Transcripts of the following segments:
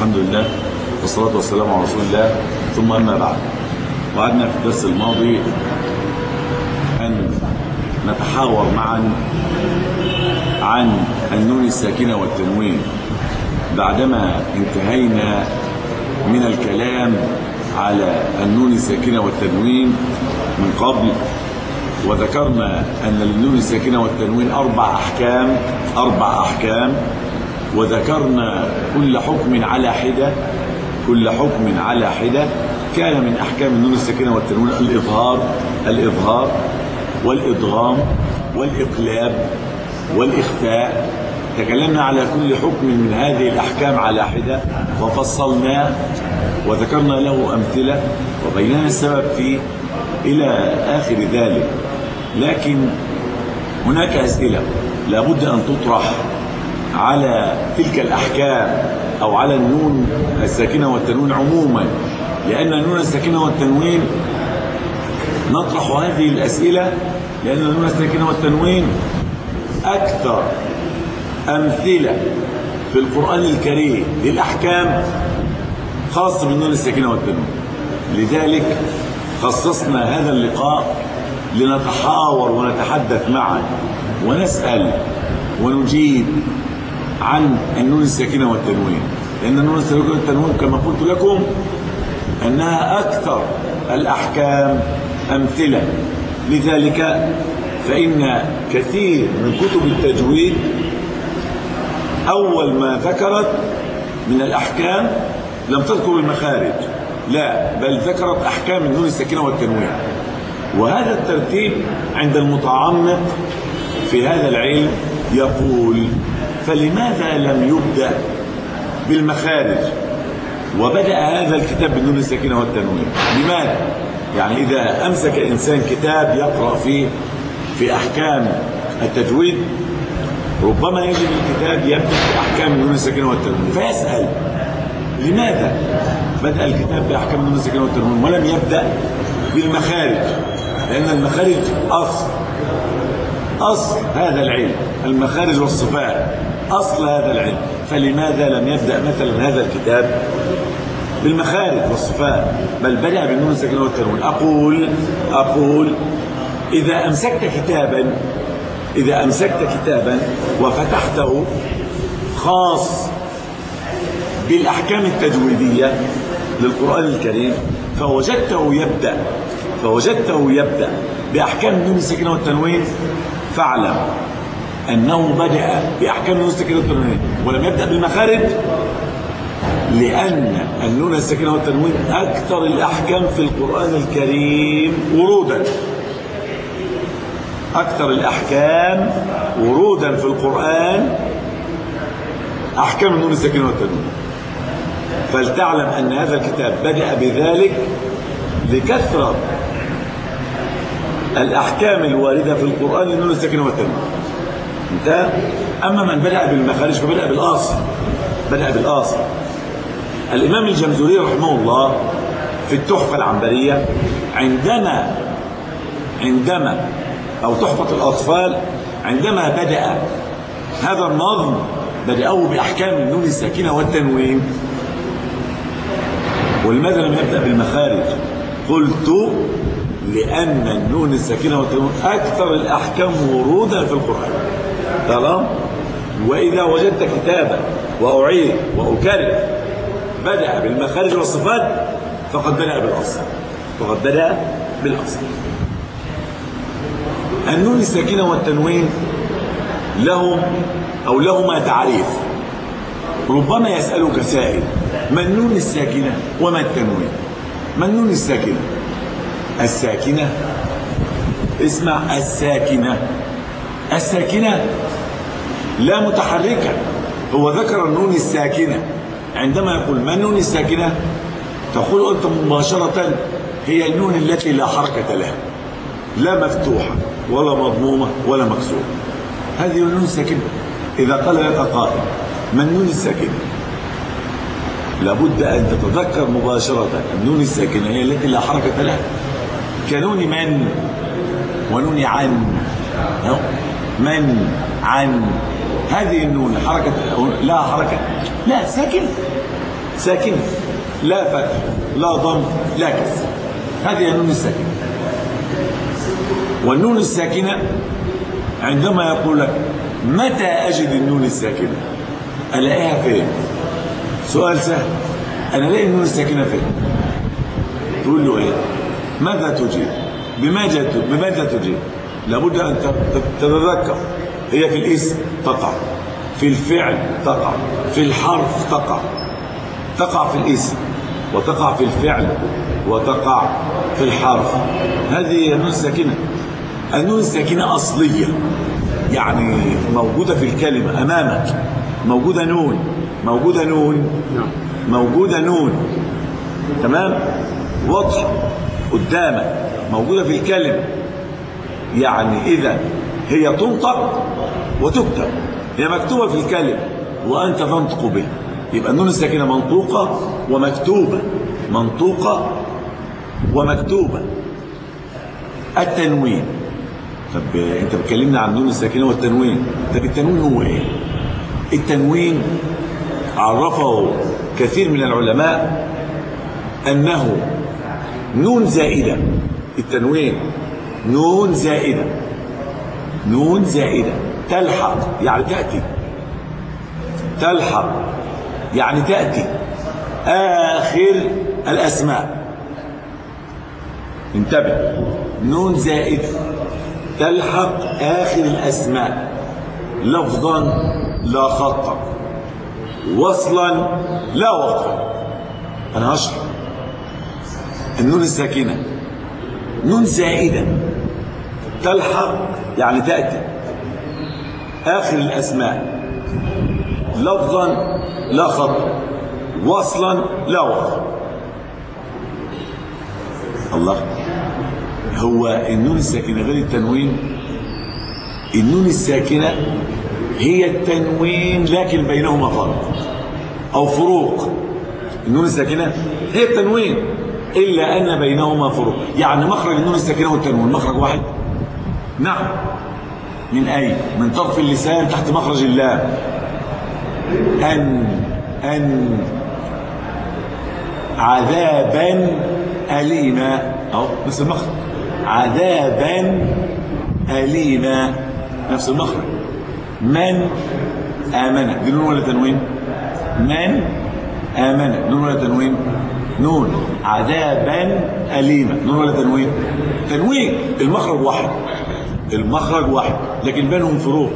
الحمد لله والصلاة والسلام على رسول الله ثم أما بعد وعدنا في الدرس الماضي أن نتحاور معا عن النون الساكنة والتنوين بعدما انتهينا من الكلام على النون الساكنة والتنوين من قبل وذكرنا أن للنون الساكنة والتنوين أربع أحكام أربع أحكام وذكرنا كل حكم على حدة كل حكم على حدة كان من أحكام النون الساكنة والتنوين الإظهار الإظهار والإدغام والإقلاب والإخفاء تكلمنا على كل حكم من هذه الأحكام على حدة وفصلناه وذكرنا له أمثلة وبينا السبب فيه إلى آخر ذلك لكن هناك أسئلة لابد أن تطرح على تلك الأحكام أو على النون الساكنة والتنوين عموما لأن النون الساكنة والتنوين نطرح هذه الأسئلة لأن النون الساكنة والتنوين أكثر أمثلة في القرآن الكريم للأحكام خاصة بالنون الساكنة والتنوين لذلك خصصنا هذا اللقاء لنتحاور ونتحدث معا ونسأل ونجيب عن النون الساكنة والتنوين لأن النون الساكنة والتنوين كما قلت لكم أنها أكثر الأحكام أمثلة لذلك فإن كثير من كتب التجويد أول ما ذكرت من الأحكام لم تذكر المخارج لا بل ذكرت أحكام النون الساكنة والتنوين وهذا الترتيب عند المتعمق في هذا العلم يقول فلماذا لم يبدأ بالمخارج وبدأ هذا الكتاب بالنون الساكنة والتنوين لماذا؟ يعني إذا أمسك إنسان كتاب يقرأ فيه في أحكام التجويد ربما يجد الكتاب يبدأ بأحكام النون الساكنة والتنوين فيسأل لماذا بدأ الكتاب بأحكام النون الساكنة والتنوين ولم يبدأ بالمخارج لأن المخارج أصل أصل هذا العلم المخارج والصفات أصل هذا العلم فلماذا لم يبدأ مثلا هذا الكتاب بالمخارج والصفات بل بدأ بالنون الساكنة والتنوين أقول أقول إذا أمسكت كتابا إذا أمسكت كتابا وفتحته خاص بالأحكام التجويدية للقرآن الكريم فوجدته يبدأ فوجدته يبدأ بأحكام النون الساكنة والتنوين فاعلم أنه بدأ بأحكام النون الساكنة والتنوين ولم يبدأ بالمخارج لأن النون الساكنة والتنوين أكثر الأحكام في القرآن الكريم ورودا أكثر الأحكام ورودا في القرآن أحكام النون الساكنة والتنوين فلتعلم أن هذا الكتاب بدأ بذلك لكثرة الأحكام الواردة في القرآن للنون الساكنة والتنوين انتهى أما من بدأ بالمخارج فبدأ بالأصل بدأ بالأصل الإمام الجمزوري رحمه الله في التحفة العنبرية عندما عندما أو تحفة الأطفال عندما بدأ هذا النظم بدأه بأحكام النون الساكنة والتنوين ولماذا لم يبدأ بالمخارج قلت لأن النون الساكنة والتنوين أكثر الأحكام ورودا في القرآن تمام وإذا وجدت كتابا وأعيد وأكرر بدأ بالمخارج والصفات فقد بدأ بالأصل فقد بدأ بالأصل النون الساكنة والتنوين لهم أو لهما تعريف ربما يسألك سائل ما النون الساكنة وما التنوين ما النون الساكنة الساكنة اسمع الساكنة الساكنة لا متحركة هو ذكر النون الساكنة عندما يقول ما النون الساكنة تقول أنت مباشرة هي النون التي لا حركة لها لا مفتوحة ولا مضمومة ولا مكسورة هذه النون الساكنة إذا قال لك قائل ما النون الساكنة لابد أن تتذكر مباشرة النون الساكنة هي التي لا حركة لها كنون من ونون عن من عن هذه النون حركة لا حركة لا ساكن ساكنة لا فتح لا ضم لا كسر هذه النون الساكنة والنون الساكنة عندما يقول لك متى أجد النون الساكنة ألاقيها فين سؤال سهل أنا ألاقي النون الساكنة فين تقول له إيه ماذا تجيب بماذا بماذا تجيب لابد أن تتذكر هي في الاسم تقع في الفعل تقع في الحرف تقع تقع في الاسم وتقع في الفعل وتقع في الحرف هذه النون الساكنة النون الساكنة أصلية يعني موجودة في الكلمة أمامك موجودة نون موجودة نون موجودة نون تمام واضح قدامك موجودة في الكلمة يعني إذا هي تنطق وتكتب هي مكتوبة في الكلمة وأنت تنطق بها يبقى النون الساكنة منطوقة ومكتوبة منطوقة ومكتوبة التنوين طب انت بتكلمنا عن النون الساكنة والتنوين طب التنوين هو ايه التنوين عرفه كثير من العلماء انه نون زائدة التنوين نون زائدة نون زائدة تلحق يعني تأتي تلحق يعني تأتي آخر الأسماء انتبه نون زائدة تلحق آخر الأسماء لفظا لا خطا وصلا لا وقفا أنا هشرح النون الساكنة نون زائدة تلحق يعني تأتي آخر الأسماء لفظا لا خطا وصلا لا وقفا الله هو النون الساكنة غير التنوين النون الساكنة هي التنوين لكن بينهما فرق أو فروق النون الساكنة هي التنوين إلا أن بينهما فروق يعني مخرج النون الساكنة والتنوين مخرج واحد نعم من أي من طرف اللسان تحت مخرج اللام أن أن عذابا أليما أهو نفس المخرج عذابا أليما نفس المخرج من آمن دي نون ولا تنوين من آمن نون ولا تنوين نون عذابا أليما نون ولا تنوين تنوين المخرج واحد المخرج واحد لكن بينهم فروق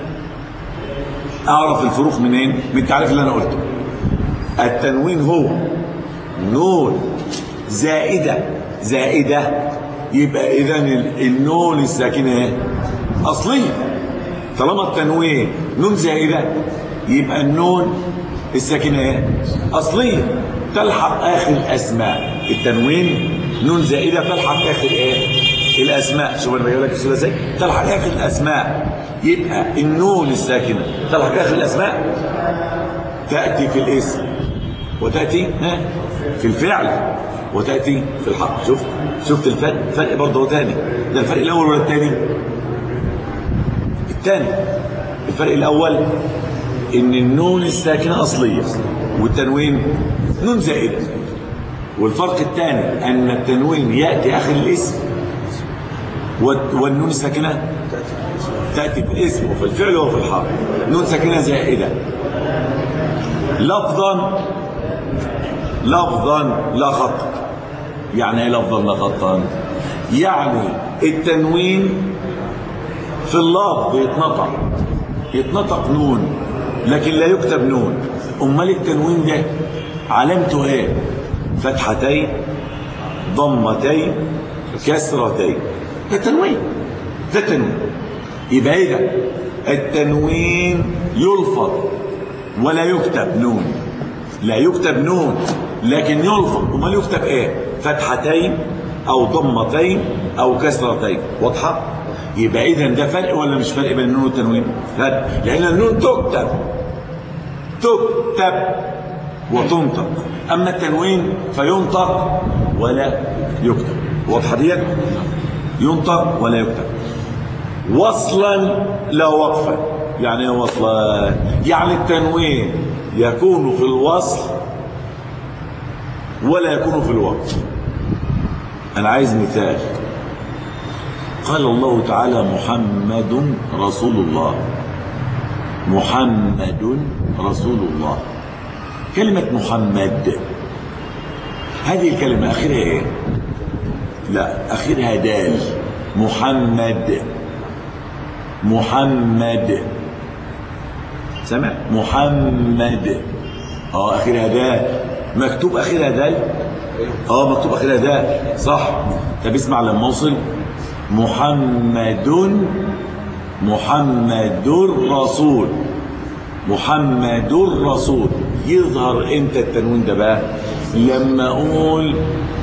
أعرف الفروق منين من التعريف اللي أنا قلته التنوين هو نون زائدة زائدة يبقى إذا النون الساكنة ايه أصلية طالما التنوين نون زائدة يبقى النون الساكنة ايه أصلية تلحق آخر الأسماء التنوين نون زائدة تلحق آخر إيه الأسماء شوف أنا بقول لك السؤال ازاي تلحق آخر الأسماء يبقى النون الساكنة تلحق آخر الأسماء تأتي في الاسم وتأتي ها في الفعل وتأتي في الحق شفت شفت الفرق فرق برضه تاني ده الفرق الأول ولا الثاني الثاني الفرق الأول إن النون الساكنة أصلية والتنوين نون زائدة والفرق الثاني أن التنوين يأتي آخر الاسم والنون الساكنة تأتي في الاسم وفي الفعل وفي الحرف نون ساكنة زائدة لفظا لفظا لا خطا يعني ايه لفظا لا خطا يعني التنوين في اللفظ يتنطق يتنطق نون لكن لا يكتب نون امال التنوين ده علامته ايه فتحتين ضمتين كسرتين ده تنوين ده تنوين يبقى ايه ده التنوين يلفظ ولا يكتب نون لا يكتب نون لكن يلفظ امال يكتب ايه فتحتين او ضمتين او كسرتين واضحه يبقى اذا ده فرق ولا مش فرق بين النون والتنوين فرق لان النون تكتب تكتب وتنطق اما التنوين فينطق ولا يكتب واضحه ديت ينطق ولا يكتب وصلا لا وقفا يعني ايه وصلا يعني التنوين يكون في الوصل ولا يكون في الوقت أنا عايز مثال قال الله تعالى محمد رسول الله محمد رسول الله كلمة محمد هذه الكلمة آخرها إيه؟ لا آخرها دال محمد محمد سمع محمد اه اخرها دال مكتوب اخرها دال اه مكتوب اخرها دال صح طب اسمع لما اوصل محمد محمد رسول محمد رسول يظهر امتى التنوين ده بقى لما اقول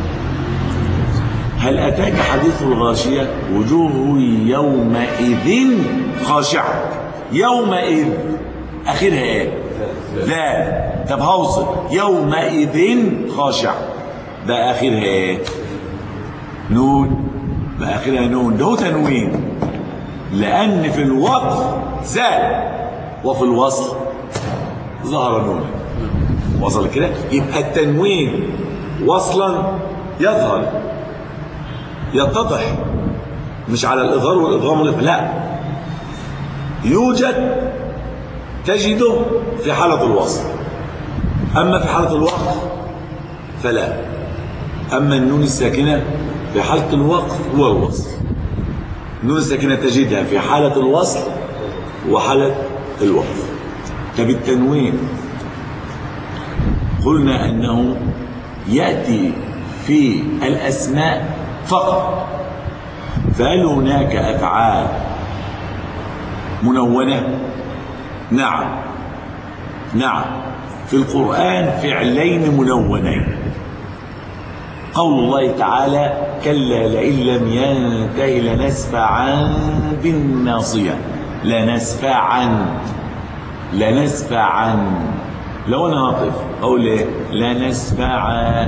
هل أتاك حديث الغاشية وجوه يومئذ خاشعة يومئذ آخرها إيه ذا طب هوصل يومئذ خاشع ده آخرها إيه نون ده آخرها نون ده هو تنوين لأن في الوقف زال وفي الوصل ظهر نون وصل كده يبقى التنوين وصلا يظهر يتضح مش على الإظهار والإضغام لا يوجد تجده في حالة الوصل أما في حالة الوقف فلا أما النون الساكنة في حالة الوقف هو الوصل النون الساكنة تجدها في حالة الوصل وحالة الوقف طب التنوين قلنا أنه يأتي في الأسماء فقط فهل هناك أفعال منونة نعم نعم في القرآن فعلين منونين قول الله تعالى كلا لئن لم ينته لنسفعا بالناصية لنسفعا لنسفعا لو انا هطف اقول ايه لنسفعا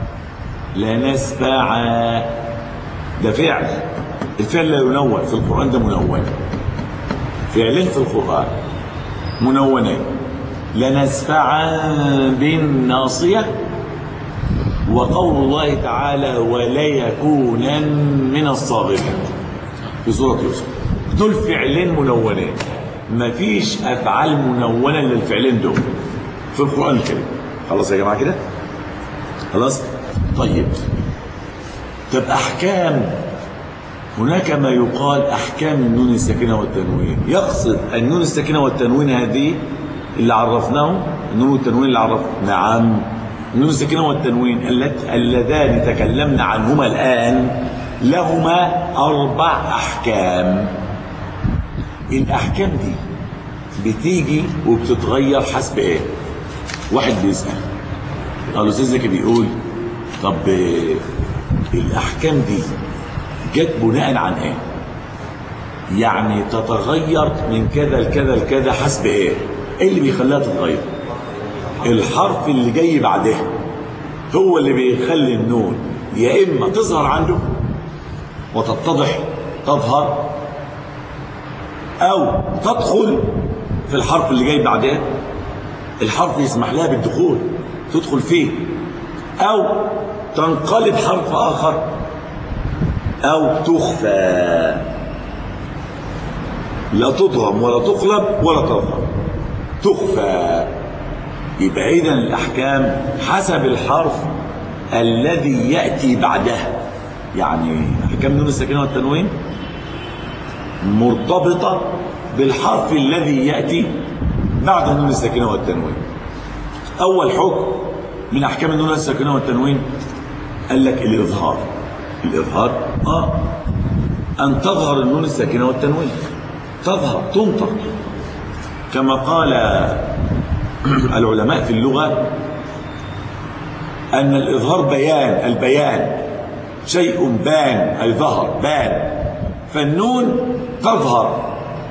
لنسفعا ده فعل الفعل لا ينون في القرآن ده منون فعلين في القرآن منونين لنسفعا بالناصية وقول الله تعالى وليكونن من الصاغرين في سورة يوسف دول فعلين منونين مفيش أفعال منونة للفعلين دول في القرآن الكريم خلاص يا جماعة كده خلاص طيب طب أحكام هناك ما يقال أحكام النون الساكنة والتنوين يقصد النون الساكنة والتنوين هذه اللي عرفناه النون والتنوين اللي عرفناه نعم النون الساكنة والتنوين اللذان تكلمنا عنهما الآن لهما أربع أحكام الأحكام دي بتيجي وبتتغير حسب إيه واحد بيسأل الأستاذ زكي بيقول طب الأحكام دي جت بناء عن ايه يعني تتغير من كذا لكذا لكذا حسب ايه ايه اللي بيخليها تتغير الحرف اللي جاي بعدها هو اللي بيخلي النون يا اما تظهر عنده وتتضح تظهر او تدخل في الحرف اللي جاي بعدها الحرف يسمح لها بالدخول تدخل فيه او تنقلب حرف اخر أو تخفى لا تضغم ولا تقلب ولا تظهر تخفى يبقى إذا الأحكام حسب الحرف الذي يأتي بعدها يعني أحكام نون السكينة والتنوين مرتبطة بالحرف الذي يأتي بعد نون السكينة والتنوين أول حكم من أحكام النون السكينة والتنوين قال لك الإظهار الإظهار آه أن تظهر النون الساكنة والتنوين تظهر تنطق كما قال العلماء في اللغة أن الإظهار بيان البيان شيء بان أي ظهر بان فالنون تظهر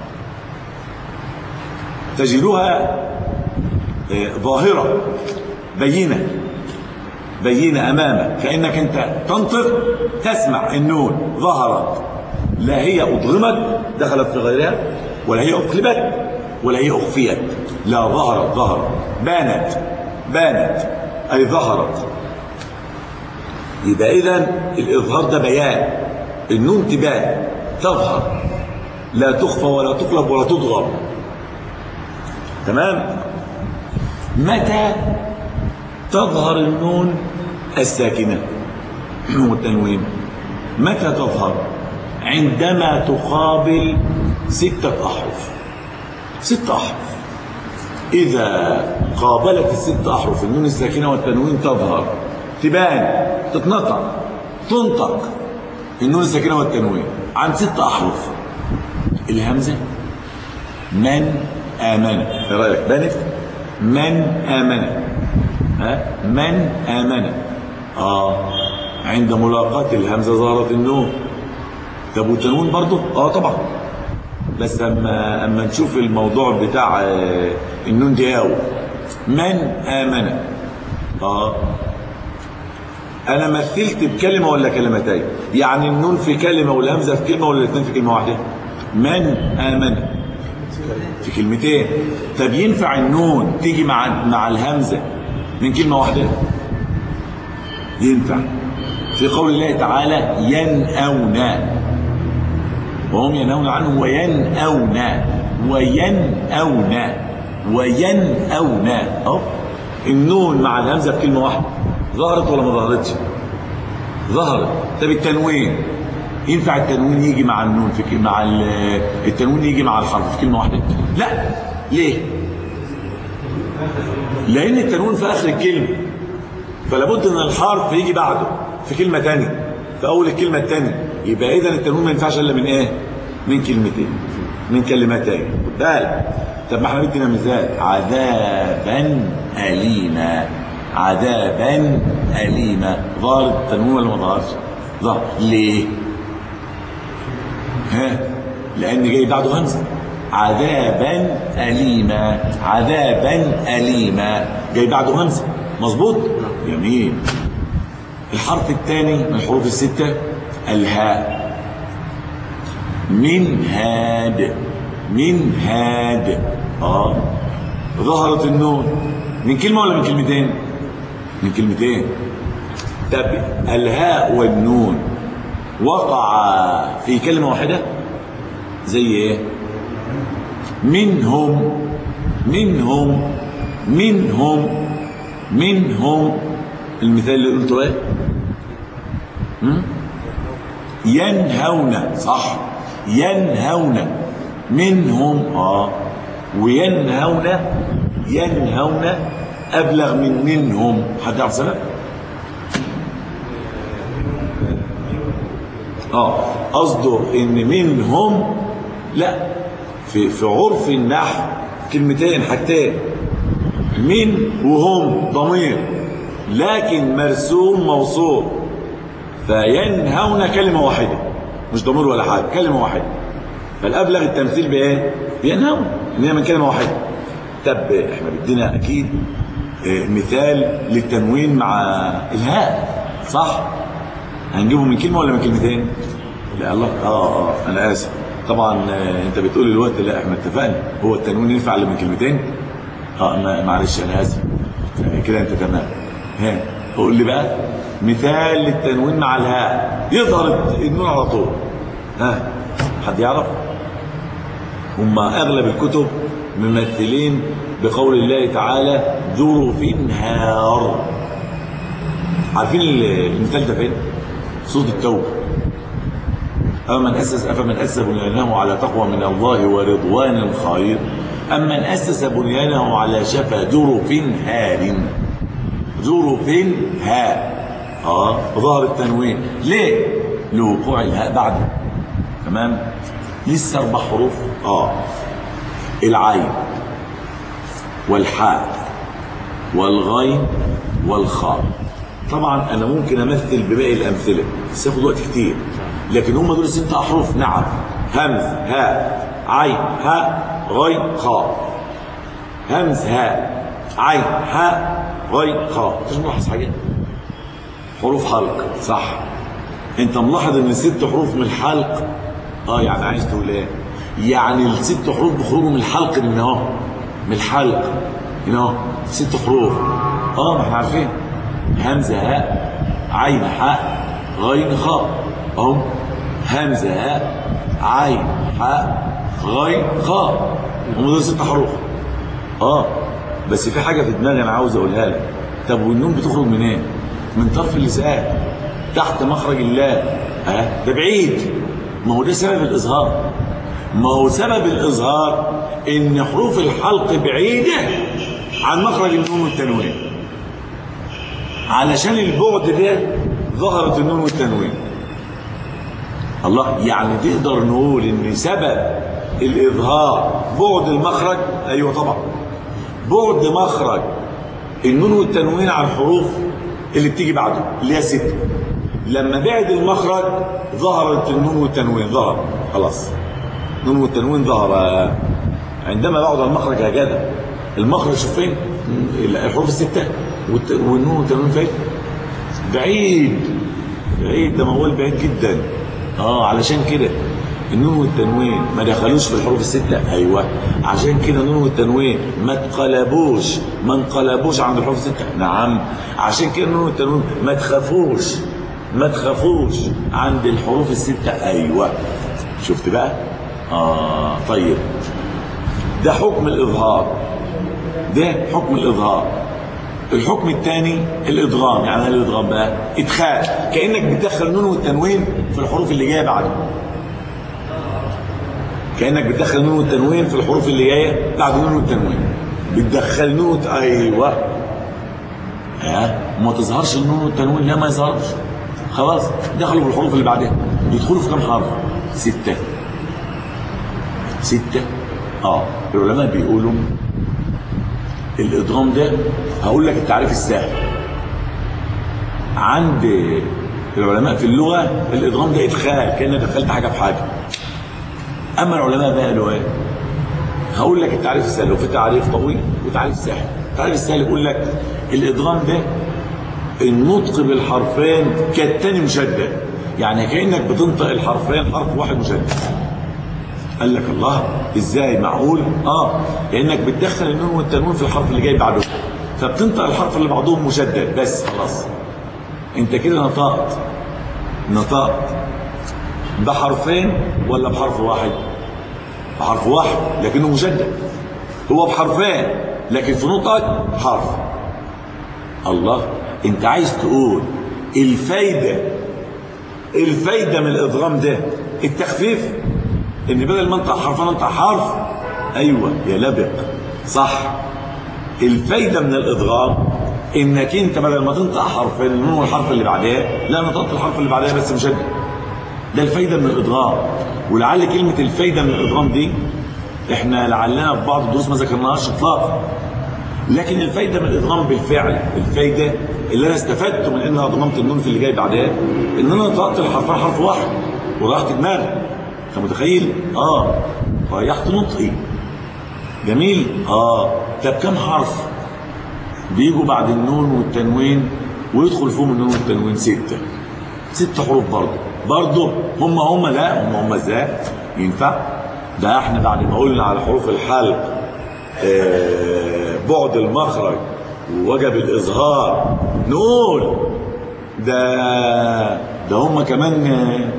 تجدها ظاهرة بينة بينة أمامك كأنك أنت تنطق تسمع النون ظهرت لا هي أضغمت دخلت في غيرها ولا هي أقلبت ولا هي أخفيت لا ظهرت ظهرت بانت بانت أي ظهرت يبقى اذا الاظهار ده بيان النون تبان تظهر لا تخفى ولا تقلب ولا تضغم تمام متى تظهر النون الساكنة والتنوين متى تظهر عندما تقابل ستة أحرف ست أحرف إذا قابلت الست أحرف النون الساكنة والتنوين تظهر تبان تتنطق تنطق النون الساكنة والتنوين عن ست أحرف الهمزة من آمن ايه رأيك بانت من آمن ها من آمن آه عند ملاقاة الهمزة ظهرت النون طب والتنوين برضه اه طبعا بس اما اما نشوف الموضوع بتاع آه، النون دي أو من آمن اه انا مثلت بكلمه ولا كلمتين يعني النون في كلمه والهمزه في كلمه ولا الاثنين في كلمه واحده من امن في كلمتين طب ينفع النون تيجي مع مع الهمزه من كلمه واحده ينفع في قول الله تعالى ينأون وهم ينهون عنه وينأون وينأون وينأون اهو النون مع الهمزه في كلمه واحده ظهرت ولا ما ظهرتش ظهرت طب التنوين ينفع التنوين يجي مع النون في ك- مع ال- التنوين يجي مع الحرف في كلمه واحده لا ليه لان التنوين في اخر الكلمه فلا بد ان الحرف يجي بعده في كلمه ثانيه في اول الكلمه الثانيه يبقى اذا التنوين ما ينفعش الا من ايه من كلمتين من كلمتين خد بالك طب ما احنا بدينا مثال عذابا اليما عذابا اليما ظهر التنوين ولا ما ظهرش ظهر ليه ها لان جاي بعده همزه عذابا اليما عذابا اليما جاي بعده همزه مظبوط جميل الحرف الثاني من الحروف السته الهاء من هاد من هاد اه ظهرت النون من كلمه ولا من كلمتين من كلمتين طب الهاء والنون وقع في كلمه واحده زي ايه منهم منهم منهم منهم المثال اللي قلته ايه هم؟ ينهون صح ينهون منهم اه وينهون ينهون ابلغ من منهم حد يعرف سبب اه قصده ان منهم لا في في عرف النحو كلمتين حاجتين من وهم ضمير لكن مرسوم موصول فينهون كلمة واحدة مش ضمير ولا حاجة كلمة واحدة فالأبلغ التمثيل بإيه؟ بينهون إن هي من كلمة واحدة طب احنا بدينا أكيد آه، مثال للتنوين مع الهاء صح؟ هنجيبه من كلمة ولا من كلمتين؟ لا الله اه اه أنا آسف طبعا آه، أنت بتقول الوقت لا احنا اتفقنا هو التنوين ينفع إلا من كلمتين؟ اه ما- معلش أنا آسف آه، كده أنت تمام ها قول لي بقى مثال للتنوين مع الهاء يظهر النون على طول ها حد يعرف هم اغلب الكتب ممثلين بقول الله تعالى ذرف هار عارفين المثال ده فين صوت التوبه أمن أسس أفمن أسس بنيانه على تقوى من الله ورضوان خير أم من أسس بنيانه على شفا جرف هار جرف هاء اه ظهر التنوين ليه لوقوع الهاء بعده تمام لسه اربع حروف اه العين والحاء والغين والخاء طبعا انا ممكن امثل بباقي الامثله بس ياخد وقت كتير لكن هم دول ست احرف نعم همز هاء عين هاء غين خاء همز هاء عين هاء غين خاء مش ملاحظ حاجه حروف حلق صح انت ملاحظ ان ست حروف من الحلق اه يعني عايز تقول ايه يعني الست حروف بيخرجوا من الحلق من اهو من الحلق هنا اهو ست حروف اه ما احنا عارفين همزه هاء عين حاء غين خاء اهو همزه هاء عين حاء غين خاء هم دول ست حروف اه بس في حاجه في دماغي انا عاوز اقولها لك طب والنون بتخرج منين إيه؟ من طرف اللسان تحت مخرج الله ها ده بعيد ما هو ده سبب الاظهار ما هو سبب الاظهار ان حروف الحلق بعيده عن مخرج النون والتنوين علشان البعد ده ظهرت النون والتنوين الله يعني تقدر نقول ان سبب الاظهار بعد المخرج ايوه طبعا بعد مخرج النون والتنوين عن الحروف اللي بتيجي بعده اللي هي ستة لما بعد المخرج ظهرت النون والتنوين ظهر خلاص النون والتنوين ظهر عندما بعد المخرج يا جدع المخرج شوف فين الحروف الستة والنون والتنوين فين بعيد بعيد ده موال بعيد جدا اه علشان كده النون والتنوين ما دخلوش في الحروف الستة ايوه عشان كده النون والتنوين ما اتقلبوش ما انقلبوش عند الحروف الستة نعم عشان كده النون والتنوين ما تخافوش ما تخافوش عند الحروف الستة ايوه شفت بقى اه طيب ده حكم الاظهار ده حكم الاظهار الحكم الثاني الادغام يعني ايه الادغام بقى ادخال كانك بتدخل النون والتنوين في الحروف اللي جايه بعده كانك بتدخل النون والتنوين في الحروف اللي جايه بعد النون والتنوين بتدخل نون وت... ايوه ها ما تظهرش النون والتنوين لا ما يظهرش خلاص دخلوا في الحروف اللي بعدها يدخلوا في كام حرف ستة ستة اه العلماء بيقولوا الادغام ده هقول لك التعريف السهل عند العلماء في اللغة الادغام ده ادخال كأنك دخلت حاجة في حاجة اما العلماء بقى قالوا ايه هقول لك التعريف السهل وفي تعريف طويل وتعريف سهل التعريف السهل يقول لك الادغام ده النطق بالحرفين كالتاني مشدد يعني كانك بتنطق الحرفين حرف واحد مشدد قال لك الله ازاي معقول اه لانك بتدخل النون والتنوين في الحرف اللي جاي بعده فبتنطق الحرف اللي بعدهم مشدد بس خلاص انت كده نطقت نطقت بحرفين ولا بحرف واحد بحرف واحد لكنه مشدد هو بحرفين لكن في نطقك حرف الله انت عايز تقول الفايدة الفايدة من الادغام ده التخفيف ان بدل ما انطق حرفين انطق حرف ايوه يا لبق صح الفايدة من الادغام انك انت بدل ما تنطق حرفين النون والحرف اللي بعدها لا نطقت الحرف اللي بعدها بس مشدد ده الفايدة من الادغام ولعل كلمة الفايدة من الادغام دي احنا لعلنا في بعض الدروس ما ذكرناهاش اطلاقا لكن الفايدة من الادغام بالفعل الفايدة اللي انا استفدت من ان انا ضممت النون في اللي جاي بعدها ان انا نطقت الحرفين حرف واحد وريحت دماغي انت متخيل اه ريحت نطقي جميل اه طب كم حرف بيجوا بعد النون والتنوين ويدخل فيهم النون والتنوين ستة ست حروف برضه برضه هم هم لا هم هم ازاي ينفع ده احنا بعد ما قلنا على حروف الحلق آه بعد المخرج ووجب الاظهار نقول ده ده هم كمان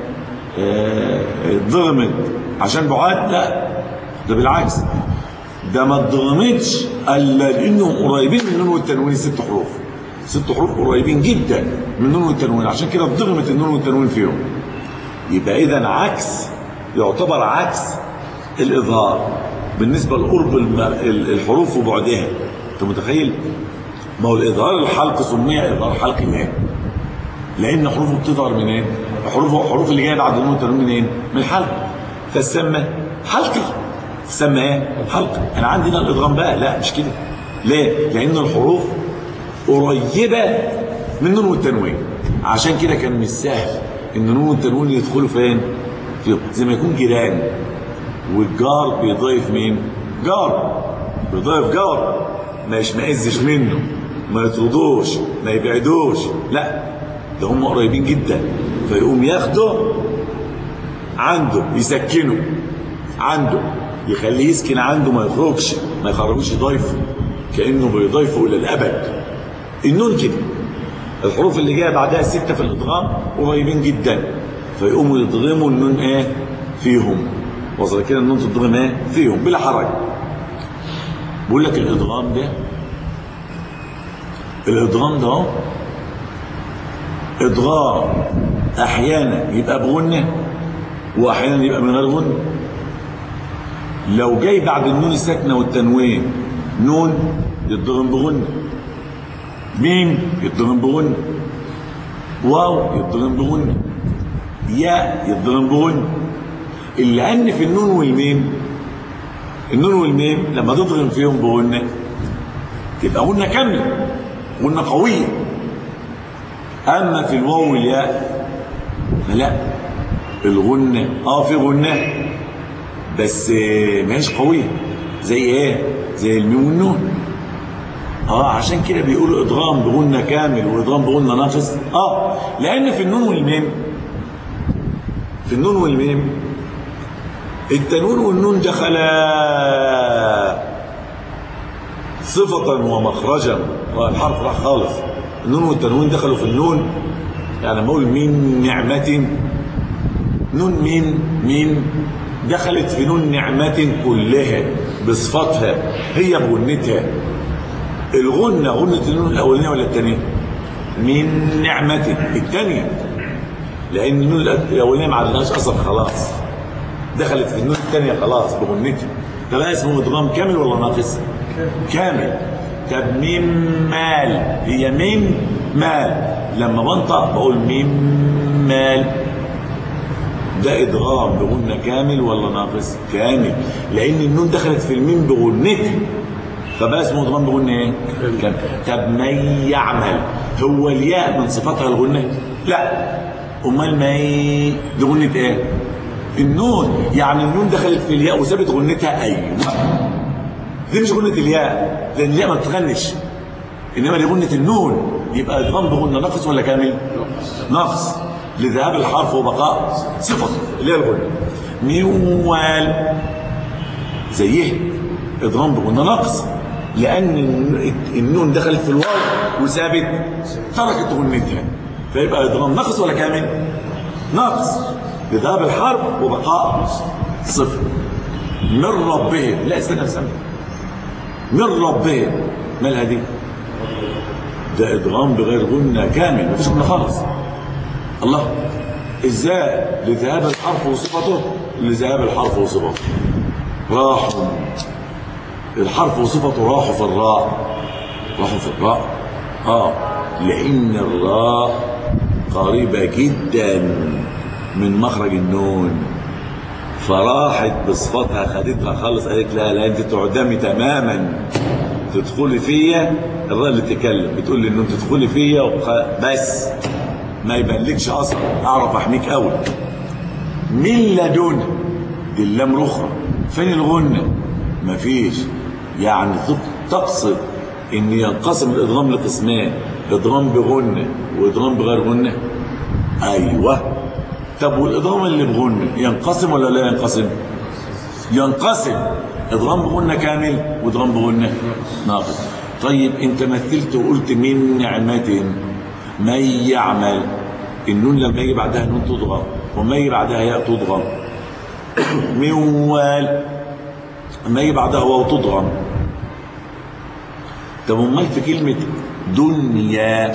آه ضغمت عشان بعاد لا ده بالعكس ده ما اتضغمتش الا لانهم قريبين من النون والتنوين ست حروف ست حروف قريبين جدا من النون والتنوين عشان كده اتضغمت النون والتنوين فيهم يبقى اذا عكس يعتبر عكس الاظهار بالنسبه لقرب الحروف وبعدها انت متخيل ما هو الاظهار الحلق سمي اظهار حلقي ليه لان حروفه بتظهر منين حروف حروف اللي جايه بعد النون والتنوين منين من الحلق فسمى حلقي تسمى ايه حلقي انا عندي هنا الادغام بقى لا مش كده ليه لان الحروف قريبه من النون والتنوين عشان كده كان مش سهل ان النون والتنوين يدخلوا فين في زي ما يكون جيران والجار بيضيف مين جار بيضيف جار ما يشمئزش منه ما يطردوش ما يبعدوش لا ده هم قريبين جدا فيقوم ياخده عنده يسكنه عنده يخليه يسكن عنده ما يخرجش ما يخرجوش يضيفه كانه بيضيفه الى الابد النون كده الحروف اللي جايه بعدها السته في الادغام قريبين جدا فيقوموا يضغموا النون ايه فيهم وصل كده النون تضغم ايه فيهم بلا حرج بقول لك الادغام ده الادغام ده اهو ادغام احيانا يبقى بغنه واحيانا يبقى من غير غنه لو جاي بعد النون الساكنه والتنوين نون يتضغم بغنه ميم يتضغم بغنه واو يتضغم بغنه ياء يتضغم بغنه الا ان في النون والميم النون والميم لما تضغم فيهم بغنه تبقى غنه كامله غنه قويه اما في الواو والياء فلا الغنه اه في غنه بس ماهيش قويه زي ايه زي الميم والنون اه عشان كده بيقولوا ادغام بغنة كامل وادغام بغنة ناقص اه لان في النون والميم في النون والميم التنوين والنون دخلا صفة ومخرجا والحرف راح خالص النون والتنوين دخلوا في النون يعني لما اقول من نعمة نون مين مين دخلت في نون نعمة كلها بصفتها هي بغنتها الغنة غنة النون الأولانية ولا الثانية من نعمة الثانية لأن النون الأولانية ما عدناش أصلا خلاص دخلت في النون الثانية خلاص بغنتها ده بقى اسمه ادغام كامل ولا ناقص؟ كامل طب ميم مال هي ميم مال لما بنطق بقول ميم مال ده ادغام بغنة كامل ولا ناقص؟ كامل لأن النون دخلت في الميم بغنتها فبقى اسمه ادغام بغنة ايه؟ كامل طب من يعمل هو الياء من صفاتها الغنة؟ لا امال مي دي غنة ايه؟ النون يعني النون دخلت في الياء وسابت غنتها ايوه دي مش غنة الياء لان الياء ما بتغنش انما دي غنة النون يبقى ادغام بغنة ناقص ولا كامل؟ ناقص لذهاب الحرف وبقاء صفة اللي هي الغنة ميوال زيه ادغام بغنة ناقص لان النون دخلت في الواو وسابت تركت غنتها فيبقى ادغام ناقص ولا كامل؟ ناقص لذهاب الحرف وبقاء صفر من ربهم لا استنى استنى من ربهم مالها دي ده ادغام بغير غنة كامل مفيش غنة خالص الله ازاي لذهاب الحرف وصفته لذهاب الحرف وصفته راحوا الحرف وصفته راحوا في الراء راحوا في الراء اه لان الراء قريبة جدا من مخرج النون فراحت بصفتها خدتها خالص قالت لا لا انت تعدمي تماما تدخلي فيا الراء اللي تتكلم بتقول لي ان انت تدخلي فيا وخ... بس ما يبانلكش اصلا اعرف احميك قوي من لدن دي اللام الاخرى فين الغنه مفيش يعني تقصد ان ينقسم الادغام لقسمين ادغام بغنه وادغام بغير غنه ايوه طب والادغام اللي بغنه ينقسم ولا لا ينقسم ينقسم ادغام بغنه كامل وادغام بغنه ناقص طيب انت مثلت وقلت من نعمه من يعمل النون لما يجي بعدها نون تضغم وما يجي بعدها ياء تضغم من وال لما يجي بعدها واو تضغم طب امال في كلمه دنيا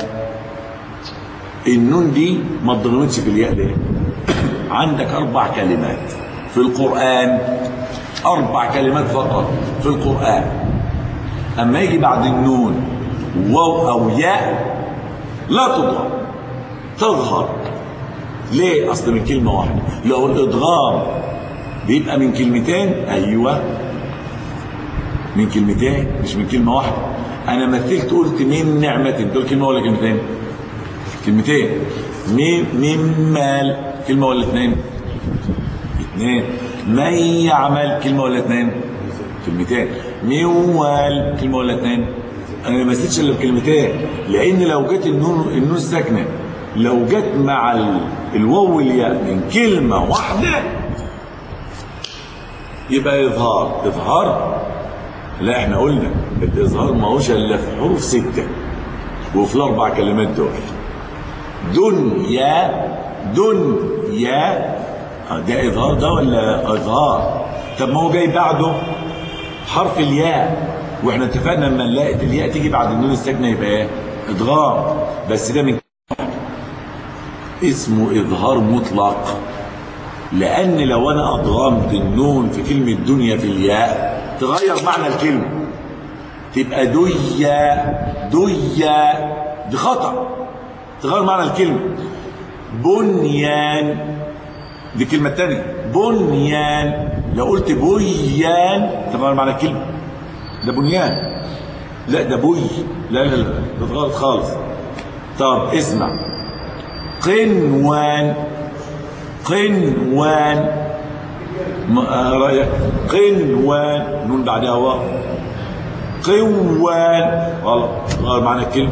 النون دي ما اتضغمتش في الياء ليه عندك اربع كلمات في القران اربع كلمات فقط في القران اما يجي بعد النون واو او ياء لا تضغم تظهر ليه اصل من كلمه واحده لو الادغام بيبقى من كلمتين ايوه من كلمتين مش من كلمه واحده انا مثلت قلت من نعمه دول كلمه ولا كلمتين كلمتين ميم ميم مال كلمه ولا اثنين اثنين من يعمل كلمه ولا اثنين كلمتين موال كلمه ولا اثنين انا ما مثلتش الا بكلمتين لان لو جت النون النون الساكنه لو جت مع الواو والياء من كلمه واحده يبقى اظهار اظهار لا احنا قلنا الاظهار ما هوش الا في حروف سته وفي الاربع كلمات دول دنيا دنيا آه، ده اظهار ده ولا اظهار طب ما هو جاي بعده حرف الياء واحنا اتفقنا لما نلاقي الياء تيجي بعد النون الساكنه يبقى ايه ادغام بس ده من اسمه اظهار مطلق لان لو انا ادغمت النون في كلمه دنيا في الياء تغير معنى الكلمه تبقى ديا ديا دي خطا تغير معنى الكلمه بنيان دي كلمه تانية بنيان لو قلت بنيان تغير معنى الكلمه ده بنيان لا ده بوي لا لا لا ده غلط خالص طب اسمع قنوان قنوان ما آه، رأيك قنوان نون بعدها واو قوان غلط غير معنى الكلمة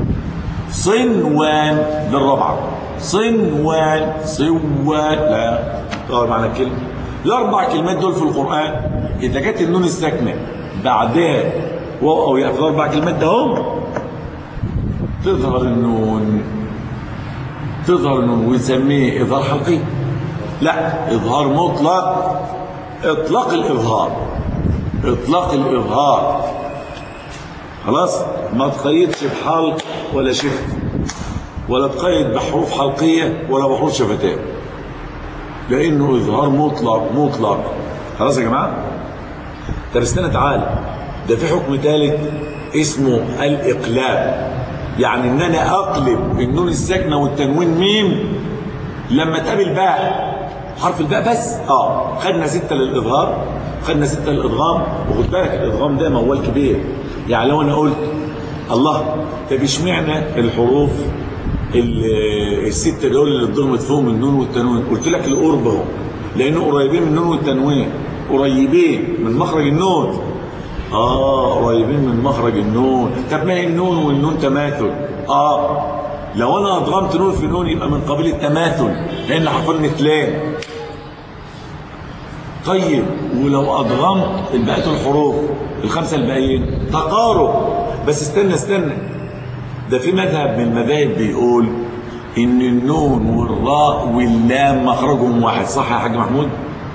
صنوان دي الرابعة صنوان صوان لا غير معنى الكلمة الأربع كلمات دول في القرآن إذا جت النون الساكنة بعدها واو أو ياء في الأربع كلمات ده هم تظهر النون تظهر النون ونسميه إظهار حلقي لا إظهار مطلق إطلاق الإظهار إطلاق الإظهار خلاص ما تقيدش بحلق ولا شفت ولا تقيد بحروف حلقية ولا بحروف شفتان لأنه إظهار مطلق مطلق خلاص يا جماعة طب استنى تعالى ده في حكم ثالث اسمه الإقلاب يعني إن أنا أقلب النون الساكنة والتنوين ميم لما تقابل باء حرف الباء بس اه خدنا ستة للإظهار خدنا ستة للإدغام وخد بالك الإدغام ده موال كبير يعني لو أنا قلت الله طب اشمعنى الحروف ال- الستة دول اللي اتضغمت فيهم النون والتنوين قلت لك القرب اهو لأنه قريبين من النون والتنوين قريبين من مخرج النون اه قريبين من مخرج النون طب ما هي النون والنون تماثل اه لو انا ادغمت نون في نون يبقى من قبيل التماثل لان حرفين مثلين طيب ولو ادغمت الباقي الحروف الخمسه الباقيين تقارب بس استنى استنى ده في مذهب من المذاهب بيقول ان النون والراء واللام مخرجهم واحد صح يا حاج محمود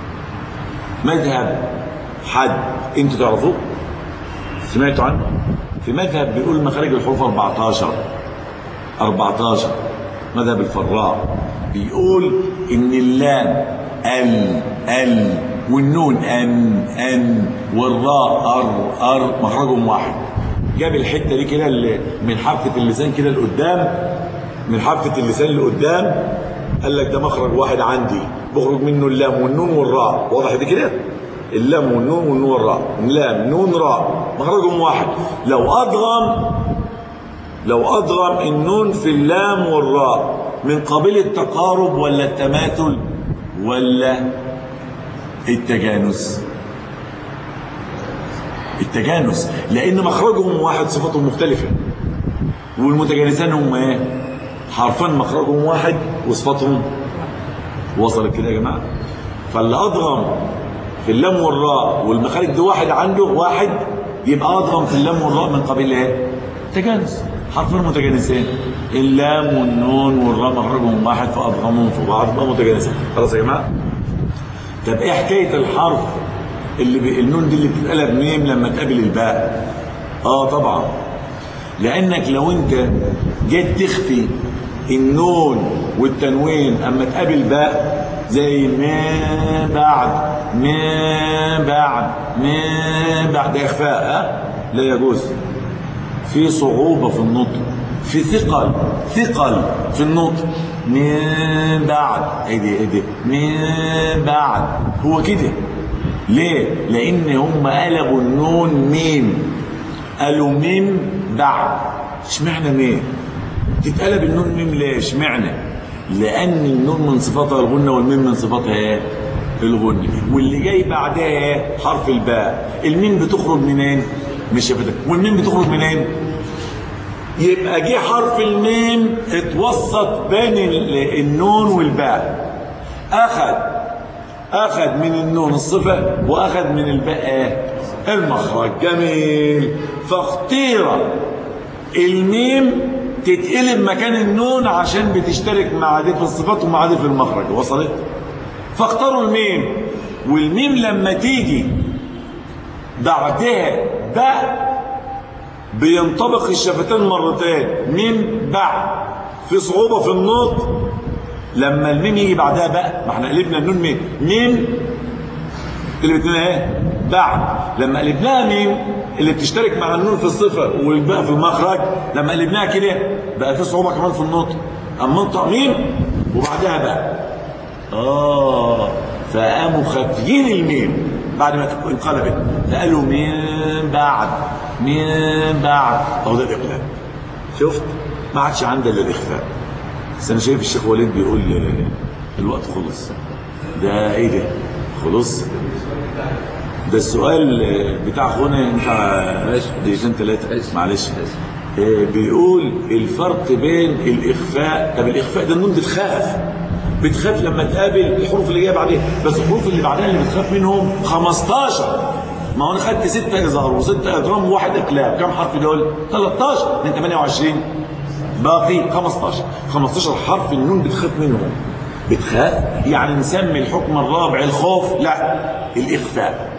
مذهب حد انتوا تعرفوه سمعتوا عنه في مذهب بيقول مخارج الحروف 14 14 مذهب الفراء بيقول ان اللام ال ال والنون ان ان والراء ار ار مخرجهم واحد جاب الحته دي كده ال- من حافه اللسان كده لقدام من حافه اللسان لقدام قال لك ده مخرج واحد عندي بخرج منه اللام والنون والراء واضح دي كده اللام والنون والنون والراء لام نون راء مخرجهم واحد لو ادغم لو أضغم النون في اللام والراء من قبيل التقارب ولا التماثل ولا التجانس التجانس لأن مخرجهم واحد صفاتهم مختلفة والمتجانسان هم ايه حرفان مخرجهم واحد وصفاتهم وصلت كده يا جماعة فاللي أضغم في اللام والراء والمخارج دي واحد عنده واحد يبقى أضغم في اللام والراء من قبيل ايه تجانس حرفين متجانسين اللام والنون والراء مخرجهم واحد فأضغمهم في بعض بقى متجانسين خلاص يا جماعة طب ايه حكاية الحرف اللي ب... النون دي اللي بتتقلب ميم لما تقابل الباء اه طبعا لانك لو انت جيت تخفي النون والتنوين اما تقابل باء زي ما بعد ما بعد ما بعد ده اخفاء ها لا يجوز في صعوبة في النطق في ثقل ثقل في النطق من بعد ايه دي ايه دي من بعد هو كده ليه لان هم قلبوا النون ميم قالوا ميم بعد اشمعنى ميم تتقلب النون ميم ليه اشمعنى لان النون من صفاتها الغنة والميم من صفاتها ايه الغنة واللي جاي بعدها ايه حرف الباء الميم بتخرج منين مش شفتك والميم بتخرج منين يبقى جه حرف الميم اتوسط بين ال- النون والباء اخذ اخذ من النون الصفه واخذ من الباء إيه؟ المخرج جميل فاختير الميم تتقلب مكان النون عشان بتشترك مع دي في الصفات ومع دي في المخرج وصلت فاختاروا الميم والميم لما تيجي بعدها باء بينطبق الشفتان مرتين ميم باء في صعوبة في النطق لما الميم يجي بعدها باء ما احنا قلبنا النون ميم ميم اللي بتقولها ايه بعد لما قلبناها ميم اللي بتشترك مع النون في الصفة والباء في المخرج لما قلبناها كده بقى في صعوبة كمان في النطق اما انطق ميم وبعدها باء اه فقاموا خافيين الميم بعد ما انقلبت فقالوا من بعد من بعد اهو ده الاقلاب شفت ما عادش عندي الا الاخفاء بس انا شايف الشيخ وليد بيقول الوقت خلص ده ايه ده خلص ده السؤال بتاع اخونا ينفع دقيقتين ثلاثه معلش بيقول الفرق بين الاخفاء طب الاخفاء ده النون بتخاف بتخاف لما تقابل الحروف اللي جايه بعديها بس الحروف اللي بعدها اللي بتخاف منهم 15 ما هو انا خدت 6 اظهار و6 ادغام وواحد اقلاب كم حرف دول 13 من 28 باقي 15 15 حرف النون بتخاف منهم بتخاف يعني نسمي الحكم الرابع الخوف لا الاخفاء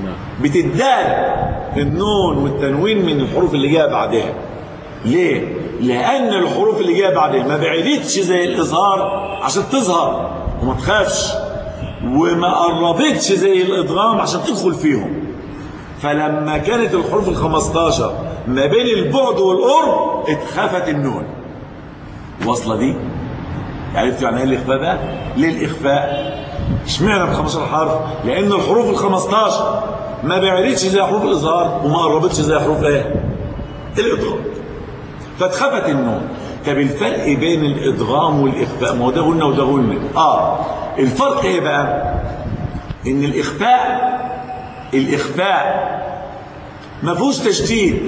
بتدار النون والتنوين من الحروف اللي جايه بعدها ليه لان الحروف اللي جايه بعدها ما بعدتش زي الاظهار عشان تظهر وما تخافش وما قربتش زي الادغام عشان تدخل فيهم فلما كانت الحروف ال 15 ما بين البعد والقرب اتخفت النون واصله دي عرفت يعني ايه الاخفاء بقى ليه الاخفاء اشمعنى ب 15 حرف لان الحروف ال 15 ما بعدتش زي حروف الاظهار وما قربتش زي حروف ايه الادغام فاتخفت النون طب الفرق بين الادغام والاخفاء ما هو ده قلنا وده قلنا اه الفرق ايه بقى ان الاخفاء الاخفاء ما فيهوش تشديد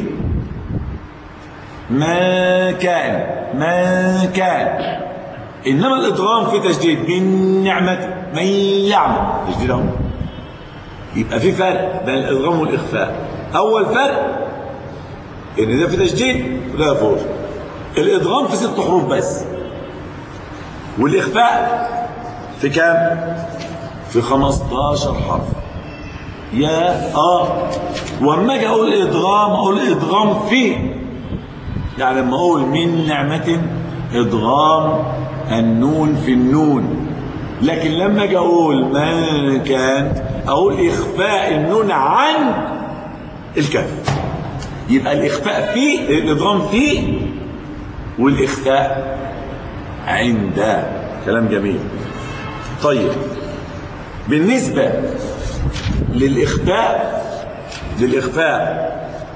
ما كان ما كان انما الادغام فيه تشديد من نعمه من يعمل تشديد اهو يبقى في فرق بين الادغام والاخفاء اول فرق ان ده في تشديد وده فوق الادغام في ست حروف بس والاخفاء في كام في 15 حرف يا اه واما اجي اقول ادغام اقول ادغام في يعني لما اقول من نعمه ادغام النون في النون لكن لما اجي اقول ما كان اقول اخفاء النون عن الكف يبقى الاخفاء فيه الادغام فيه والاخفاء عند كلام جميل طيب بالنسبه للاخفاء للاخفاء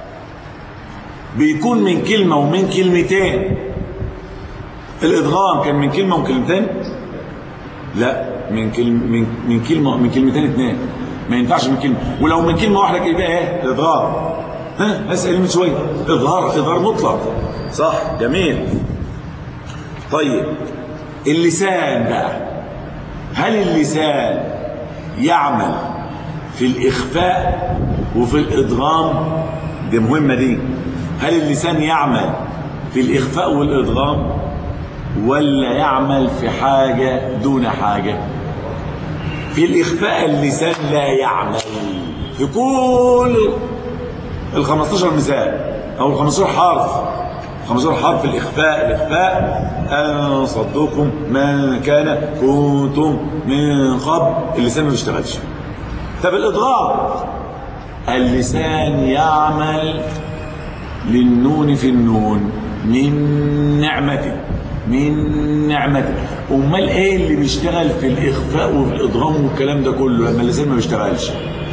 بيكون من كلمه ومن كلمتين الادغام كان من كلمه وكلمتين لا من كلمه من, من كلمه من كلمتين اثنين ما ينفعش من كلمه ولو من كلمه واحده كده يبقى ايه الادغام ها اسال من شويه اظهار اظهار مطلق صح جميل طيب اللسان بقى هل اللسان يعمل في الاخفاء وفي الادغام دي مهمه دي هل اللسان يعمل في الاخفاء والادغام ولا يعمل في حاجه دون حاجه في الاخفاء اللسان لا يعمل في كل ال 15 مثال او ال 15 حرف 15 حرف الاخفاء الاخفاء ان صدوكم ما كان كنتم من قبل اللسان ما بيشتغلش طب الادغام اللسان يعمل للنون في النون من نعمته من نعمته امال ايه اللي بيشتغل في الاخفاء وفي الادغام والكلام ده كله لما اللسان ما بيشتغلش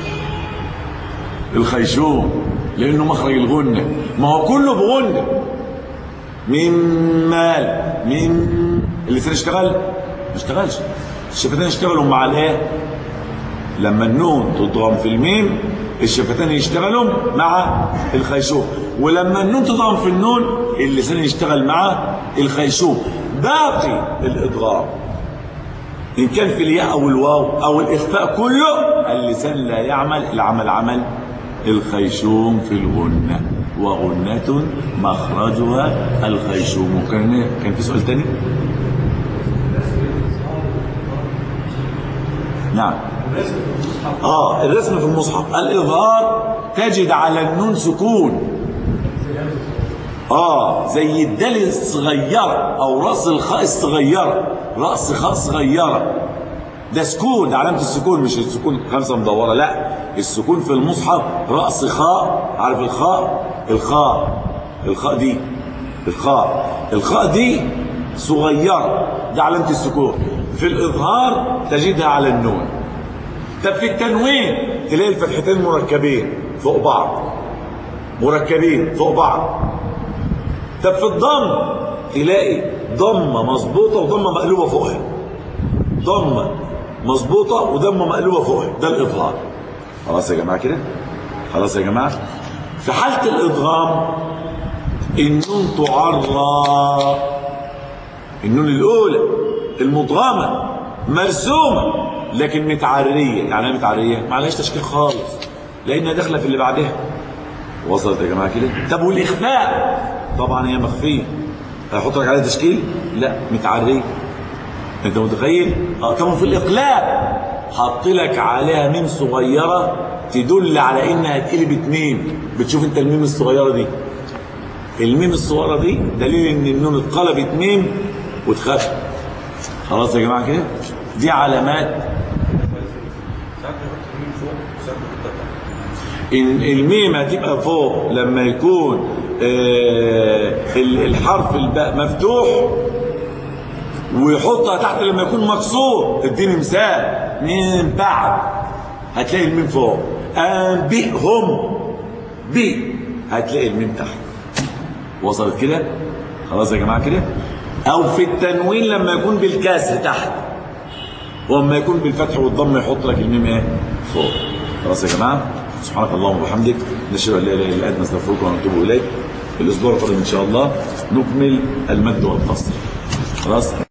الخيشوم لانه مخرج الغنه ما هو كله بغنه من مال من اللسان اشتغل ما اشتغلش الشفتين اشتغلوا مع الايه لما النون تضغم في الميم الشفتين يشتغلوا مع الخيشوم ولما النون تضغم في النون اللسان يشتغل مع الخيشوم باقي الادغام ان كان في الياء او الواو او الاخفاء كله اللسان لا يعمل العمل عمل الخيشوم في الغنه وغنة مخرجها الخيشوم كان كان في سؤال تاني نعم اه الرسم في المصحف الاظهار تجد على النون سكون اه زي الدال الصغيره او راس الخاء الصغيره راس خاء صغيره ده سكون ده علامه السكون مش السكون خمسه مدوره لا السكون في المصحف راس خاء عارف الخاء الخاء الخاء دي الخاء الخاء دي صغيره ده علامه السكون في الاظهار تجدها على النون طب في التنوين تلاقي الفتحتين مركبين فوق بعض مركبين فوق بعض طب في الضم تلاقي ضمه مظبوطه وضمه مقلوبه فوقها ضمه مظبوطه وضمه مقلوبه فوقها ده الاظهار خلاص يا جماعه كده خلاص يا جماعه في حاله الادغام النون تعرى النون الاولى المدغمه مرسومه لكن متعريه يعني ايه متعريه ما عليهاش تشكيل خالص لانها داخله في اللي بعدها وصلت يا جماعه كده طب والاخفاء طبعا هي مخفيه هيحط لك عليها تشكيل لا متعريه انت متخيل اه كمان في الاقلاب حط لك عليها ميم صغيره تدل على انها تقلب اتنين بتشوف انت الميم الصغيره دي الميم الصغيره دي دليل ان النون اتقلبت ميم واتخفت خلاص يا جماعه كده دي علامات ان الميم هتبقى فوق لما يكون آه الحرف الباء مفتوح ويحطها تحت لما يكون مكسور اديني مثال من بعد هتلاقي الميم فوق انبئهم بي هتلاقي الميم تحت وصلت كده خلاص يا جماعه كده او في التنوين لما يكون بالكسر تحت واما يكون بالفتح والضم يحط لك الميم ايه فوق خلاص يا جماعه سبحانك اللهم وبحمدك نشهد ان لا اله الا انت نستغفرك ونتوب اليك الاسبوع القادم ان شاء الله نكمل المد والقصر خلاص